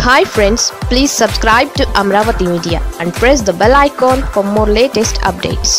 hi friends please subscribe to Amaravati media and press the bell icon for more latest updates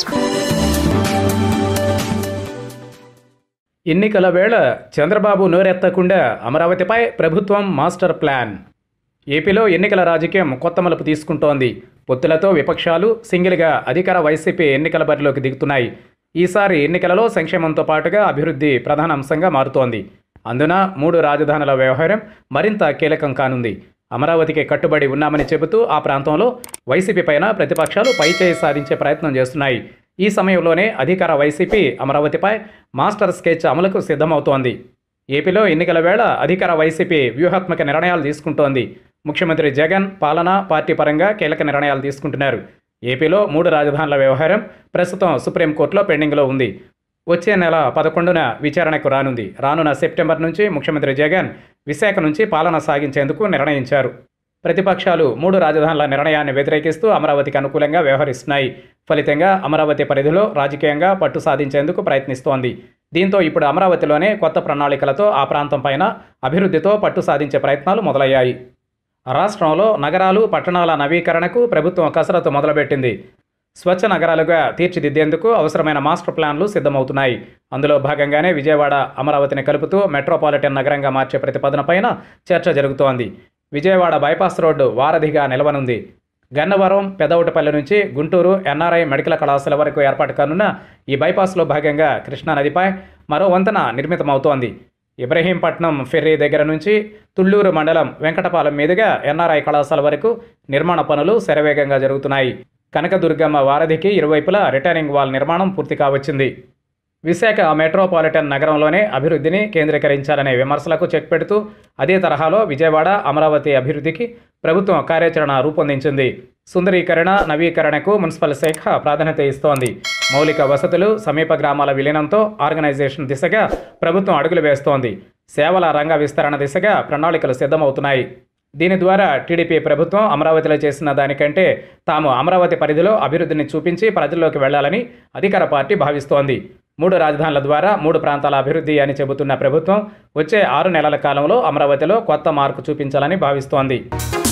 ఎన్నికల వేళ చంద్రబాబు నోరెత్తకుండా అమరావతిపై ప్రభుత్వం master plan ఏపీలో ఎన్నికల రాజకీయం కొత్త మలుపు తీసుకుంటోంది పొత్తులతో విపక్షాలు సింగిల్గా అధికార వైసీపీ ఎన్నికల బరిలోకి దిగుతున్నాయి ఈసారి ఎన్నికలలో సంక్షేమంతో పాటుగా అభివృద్ధి ప్రధాన అంశంగా మారుతోంది అందున మూడు రాజధానుల వ్యవహారం మరింత కీలకం కానుంది అమరావతికి కట్టుబడి ఉన్నామని చెబుతూ ఆ ప్రాంతంలో వైసీపీ పైన ప్రతిపక్షాలు పైచేయి సాధించే ప్రయత్నం చేస్తున్నాయి ఈ సమయంలోనే అధికార వైసీపీ అమరావతిపై మాస్టర్ స్కెచ్ అమలుకు సిద్ధమవుతోంది ఏపీలో ఎన్నికల వేళ అధికార వైసీపీ వ్యూహాత్మక నిర్ణయాలు తీసుకుంటోంది ముఖ్యమంత్రి జగన్ పాలన పార్టీ పరంగా కీలక నిర్ణయాలు తీసుకుంటున్నారు ఏపీలో మూడు రాజధానుల వ్యవహారం ప్రస్తుతం సుప్రీంకోర్టులో పెండింగ్లో ఉంది వచ్చే నెల పదకొండున విచారణకు రానుంది రానున్న సెప్టెంబర్ నుంచి ముఖ్యమంత్రి జగన్ విశాఖ నుంచి పాలన సాగించేందుకు నిర్ణయించారు ప్రతిపక్షాలు మూడు రాజధానుల నిర్ణయాన్ని వ్యతిరేకిస్తూ అమరావతికి అనుకూలంగా వ్యవహరిస్తున్నాయి ఫలితంగా అమరావతి పరిధిలో రాజకీయంగా పట్టు సాధించేందుకు ప్రయత్నిస్తోంది దీంతో ఇప్పుడు అమరావతిలోనే కొత్త ప్రణాళికలతో ఆ ప్రాంతం పైన అభివృద్ధితో పట్టు సాధించే ప్రయత్నాలు మొదలయ్యాయి రాష్ట్రంలో నగరాలు పట్టణాల నవీకరణకు ప్రభుత్వం కసరత్తు మొదలుపెట్టింది స్వచ్ఛ నగరాలుగా తీర్చిదిద్దేందుకు అవసరమైన మాస్టర్ ప్లాన్లు సిద్ధమవుతున్నాయి అందులో భాగంగానే విజయవాడ అమరావతిని కలుపుతూ మెట్రోపాలిటన్ నగరంగా మార్చే ప్రతిపాదనపైన చర్చ జరుగుతోంది విజయవాడ బైపాస్ రోడ్డు వారధిగా నిలవనుంది గన్నవరం పెదవుటపల్లి నుంచి గుంటూరు ఎన్ఆర్ఐ మెడికల్ కళాశాల వరకు ఏర్పాటు కానున్న ఈ బైపాస్లో భాగంగా కృష్ణానదిపై మరో వంతెన నిర్మితమవుతోంది ఇబ్రహీంపట్నం ఫెర్రీ దగ్గర నుంచి తుళ్ళూరు మండలం వెంకటపాలెం మీదుగా ఎన్ఆర్ఐ కళాశాల వరకు నిర్మాణ పనులు శరవేగంగా జరుగుతున్నాయి కనకదుర్గమ్మ వారధికి ఇరువైపులా రిటర్నింగ్ వాల్ నిర్మాణం పూర్తి కావచ్చింది విశాఖ మెట్రోపాలిటన్ నగరంలోనే అభివృద్ధిని కేంద్రీకరించాలనే విమర్శలకు చెక్ పెడుతూ అదే తరహాలో విజయవాడ అమరావతి అభివృద్ధికి ప్రభుత్వం కార్యాచరణ రూపొందించింది సుందరీకరణ నవీకరణకు మున్సిపల్ శాఖ ప్రాధాన్యత ఇస్తోంది మౌలిక వసతులు సమీప గ్రామాల విలీనంతో ఆర్గనైజేషన్ దిశగా ప్రభుత్వం అడుగులు వేస్తోంది సేవల రంగ విస్తరణ దిశగా ప్రణాళికలు సిద్ధమవుతున్నాయి దీని ద్వారా టీడీపీ ప్రభుత్వం అమరావతిలో చేసిన దానికంటే తాము అమరావతి పరిధిలో అభివృద్ధిని చూపించి ప్రజల్లోకి వెళ్లాలని అధికార పార్టీ భావిస్తోంది మూడు రాజధానుల ద్వారా మూడు ప్రాంతాల అభివృద్ధి అని చెబుతున్న ప్రభుత్వం వచ్చే ఆరు నెలల కాలంలో అమరావతిలో కొత్త మార్పు చూపించాలని భావిస్తోంది